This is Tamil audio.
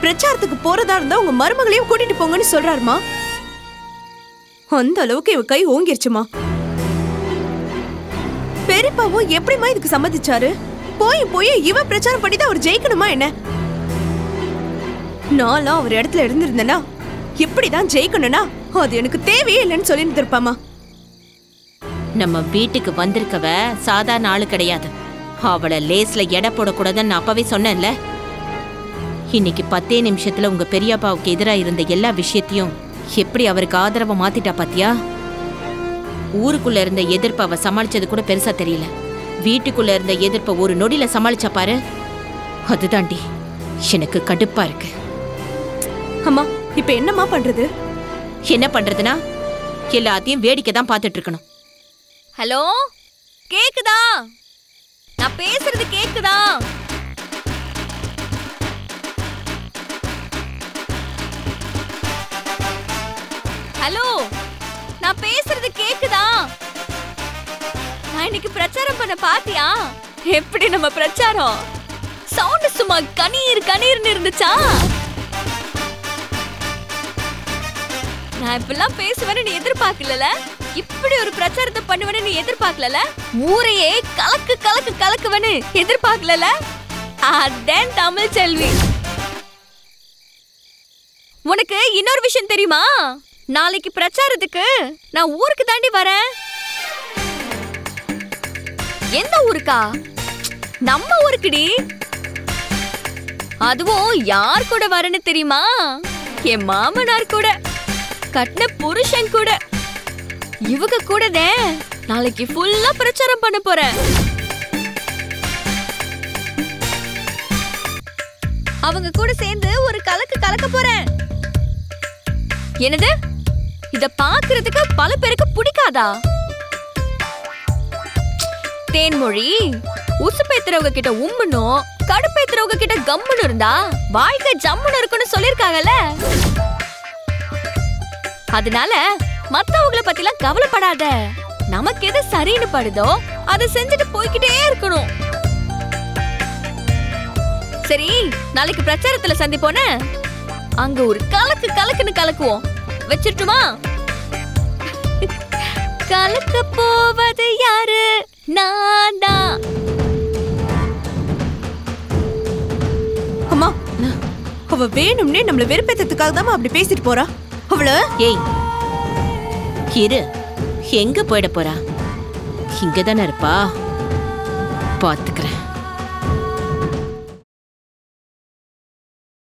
பிரச்சாரத்துக்கு போறதா இருந்தா உங்க மருமகளையும் கூட்டிட்டு போங்கன்னு சொல்றாருமா அந்த அளவுக்கு இவ கை ஓங்கிருச்சுமா பெரியப்பாவும் எப்படிம்மா இதுக்கு சம்மதிச்சாரு போய் போய் இவ பிரச்சாரம் பண்ணி தான் அவர் ஜெயிக்கணுமா என்ன நான்லாம் அவர் இடத்துல இருந்திருந்தேனா இப்படிதான் ஜெயிக்கணும்னா அது எனக்கு தேவையே இல்லைன்னு சொல்லிட்டு இருப்பாமா நம்ம வீட்டுக்கு வந்திருக்கவ சாதாரண ஆளு கிடையாது அவளை லேஸ்ல எடை போடக்கூடாதுன்னு நான் அப்பவே சொன்னேன்ல இன்னைக்கு பத்தே நிமிஷத்துல உங்க பெரியப்பாவுக்கு எதிரா இருந்த எல்லா விஷயத்தையும் எப்படி அவருக்கு ஆதரவா மாத்திட்டா பாத்தியா ஊருக்குள்ள இருந்த எதிர்ப்பை அவ சமாளிச்சது கூட பெருசா தெரியல வீட்டுக்குள்ள இருந்த எதிர்ப்பை ஒரு நொடியில சமாளிச்சா பாரு அதுதாண்டி எனக்கு கடுப்பா இருக்கு அம்மா இப்ப என்னம்மா பண்றது என்ன பண்றதுனா எல்லாத்தையும் வேடிக்கை தான் பார்த்துட்டு இருக்கணும் ஹலோ கேக்குதா நான் பேசுறது கேக்குதா ஹலோ நான் பேசுறது கேக்குதா நான் இன்னைக்கு பிரச்சாரம் பண்ண பாத்தியா எப்படி நம்ம பிரச்சாரம் சவுண்ட் சும்மா கணீர் கணீர்னு இருந்துச்சா நான் இப்பெல்லாம் பேசுவேன்னு நீ எதிர்பார்க்கல இப்படி ஒரு பிரச்சாரத்தை பண்ணுவேன்னு நீ எதிர்பார்க்கல ஊரையே கலக்கு கலக்கு கலக்குவேன்னு எதிர்பார்க்கல அதான் தமிழ் செல்வி உனக்கு இன்னொரு விஷயம் தெரியுமா நாளைக்கு பிரச்சாரத்துக்கு நான் ஊருக்கு தாண்டி வரேன் எந்த ஊருக்கா நம்ம ஊருக்குடி அதுவும் யார் கூட வரேன்னு தெரியுமா என் மாமனார் கூட கட்டின புருஷன் கூட இவங்க கூட நாளைக்கு ஃபுல்லா பிரச்சாரம் பண்ண போறேன் அவங்க கூட சேர்ந்து ஒரு கலக்கு கலக்க போறேன் என்னது இத பாக்குறதுக்கு பல பேருக்கு பிடிக்காதா தேன்மொழி உசுப்பேத்துறவங்க கிட்ட உம்முனும் கடுப்பேத்துறவங்க கிட்ட கம்முன்னு இருந்தா வாழ்க்கை ஜம்முன்னு இருக்குன்னு சொல்லிருக்காங்கல்ல அதனால மத்தவங்கள பத்திலாம் கவலைப்படாத நமக்கு எது சரின்னு படுதோ அதை செஞ்சுட்டு போய்கிட்டே இருக்கணும் சரி நாளைக்கு பிரச்சாரத்துல சந்திப்போன அங்க ஒரு கலக்கு கலக்குன்னு கலக்குவோம் வச்சிருட்டுமா கலக்க போவது யாரு நான் தான் அம்மா அவ வேணும்னே நம்மள வெறுப்பேத்ததுக்காக தான் அப்படி பேசிட்டு போறா அவள ஏய் இரு எங்க போயிட போறா இங்க தானே இருப்பா பாத்துக்கிறேன்